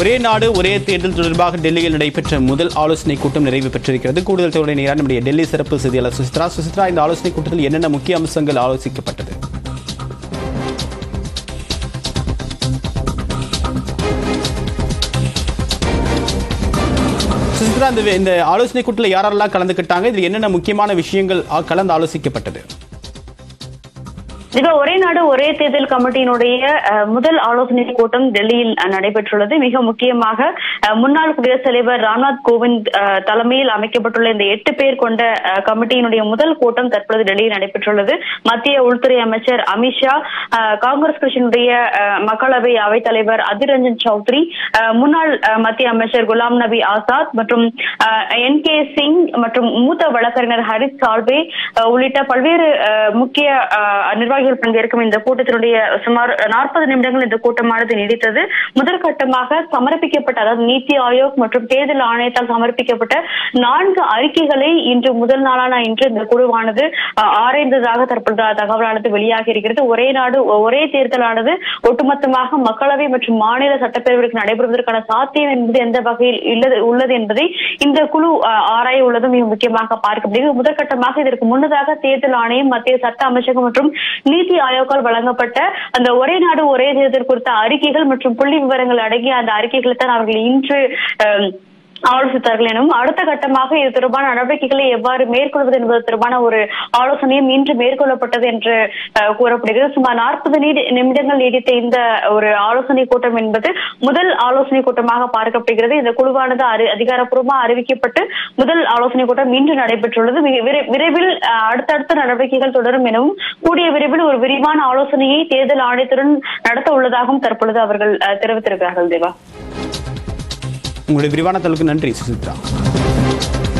ஒரே நாடு ஒரே தேர்தல் தொடர்பாக டெல்லியில் நடைபெற்ற முதல் ஆலோசனை கூட்டம் நிறைவு பெற்றிருக்கிறது கூடுதல் தகவலை நேராக நம்முடைய டெல்லி சிறப்பு செய்தியாளர் சுசித்ரா சுசித்ரா இந்த ஆலோசனை கூட்டத்தில் என்னென்ன முக்கிய அம்சங்கள் ஆலோசிக்கப்பட்டது சுசித்ரா இந்த இந்த ஆலோசனை கூட்டத்தில் யாரெல்லாம் கலந்துக்கிட்டாங்க இதில் என்னென்ன முக்கியமான விஷயங்கள் ஆ- கலந்து ஆலோசிக்கப்பட்டது இது ஒரே நாடு ஒரே தேர்தல் கமிட்டியினுடைய அஹ், முதல் ஆலோசனை கூட்டம் டெல்லியில் அஹ், நடைபெற்றுள்ளது மிக முக்கியமாக அஹ், முன்னாள் குடியரசுத் தலைவர் ராம்நாத் கோவிந்த் அஹ், தலைமையில் அமைக்கப்பட்டுள்ள இந்த எட்டு பேர் கொண்ட அஹ், கமிட்டியினுடைய முதல் கூட்டம் தற்பொழுது டெல்லியில் நடைபெற்றுள்ளது மத்திய உள்துறை அமைச்சர் அமித்ஷா அஹ், காங்கிரஸ் கட்சியினுடைய அஹ், மக்களவை அவைத் தலைவர் அதிர் ரஞ்சன் சௌத்ரி அஹ், முன்னாள் அஹ், மத்திய அமைச்சர் குலாம் நபி ஆசாத் மற்றும் என் கே சிங் மற்றும் மூத்த வழக்கறிஞர் ஹரித் சால்வே அஹ், உள்ளிட்ட பல்வேறு அஹ், முக்கிய அஹ், நிர்வாகிகள் பங்கேற்கும் இந்த கூட்டத்தினுடைய சுமார் நாற்பது நிமிடங்கள் இந்த கூட்டமானது நீடித்தது முதற்கட்டமாக சமர்ப்பிக்கப்பட்ட அதாவது நீத்தி ஆயோக் மற்றும் தேர்தல் ஆணையத்தால் சமர்ப்பிக்கப்பட்ட நான்கு அறிக்கைகளை இன்று முதல் நாளான இன்று இந்த குழுவானது அஹ், ஆராய்ந்ததாக தற்பொழுது தகவலானது வெளியாகி இருக்கிறது ஒரே நாடு ஒரே தேர்தலானது ஒட்டுமொத்தமாக மக்களவை மற்றும் மாநில சட்டப்பேரவைக்கு நடைபெறுவதற்கான சாத்தியம் என்பது எந்த வகையில் இல்லது உள்ளது என்பதை இந்த குழு அஹ், ஆராய உள்ளது மிக முக்கியமாக பார்க்கப்படுகிறது முதற்கட்டமாக இதற்கு முன்னதாக தேர்தல் ஆணையம் மத்திய சட்ட அமைச்சகம் மற்றும் நீதி ஆயோக்கால் வழங்கப்பட்ட அந்த ஒரே நாடு ஒரே தேர்தல் குறித்த அறிக்கைகள் மற்றும் புள்ளி விவரங்கள் அடங்கிய அந்த அறிக்கைகளை தான் அவர்கள் இன்று அஹ், ஆலோசித்தார்கள் எனவும் அடுத்த கட்டமாக இது தொடர்பான நடவடிக்கைகளை எவ்வாறு மேற்கொள்வது என்பது தொடர்பான ஒரு ஆலோசனையும் இன்று மேற்கொள்ளப்பட்டது என்று அஹ், கூறப்படுகிறது சுமார் நாற்பது நிமிடங்கள் நீடித்த இந்த ஒரு ஆலோசனை கூட்டம் என்பது முதல் ஆலோசனை கூட்டமாக பார்க்கப்படுகிறது இந்த குழுவானது அறி- அதிகாரப்பூர்வமாக அறிவிக்கப்பட்டு முதல் ஆலோசனை கூட்டம் இன்று நடைபெற்றுள்ளது மிக விரை- விரைவில் அஹ், அடுத்தடுத்த நடவடிக்கைகள் தொடரும் எனவும் கூடிய விரைவில் ஒரு விரிவான ஆலோசனையை தேர்தல் ஆணையத்துடன் நடத்த உள்ளதாகவும் தற்பொழுது அவர்கள் அஹ், தெரிவித்திருக்கிறார்கள் தேவா உங்களுடைய விரிவான தகவலுக்கு நன்றி சுசித்ரா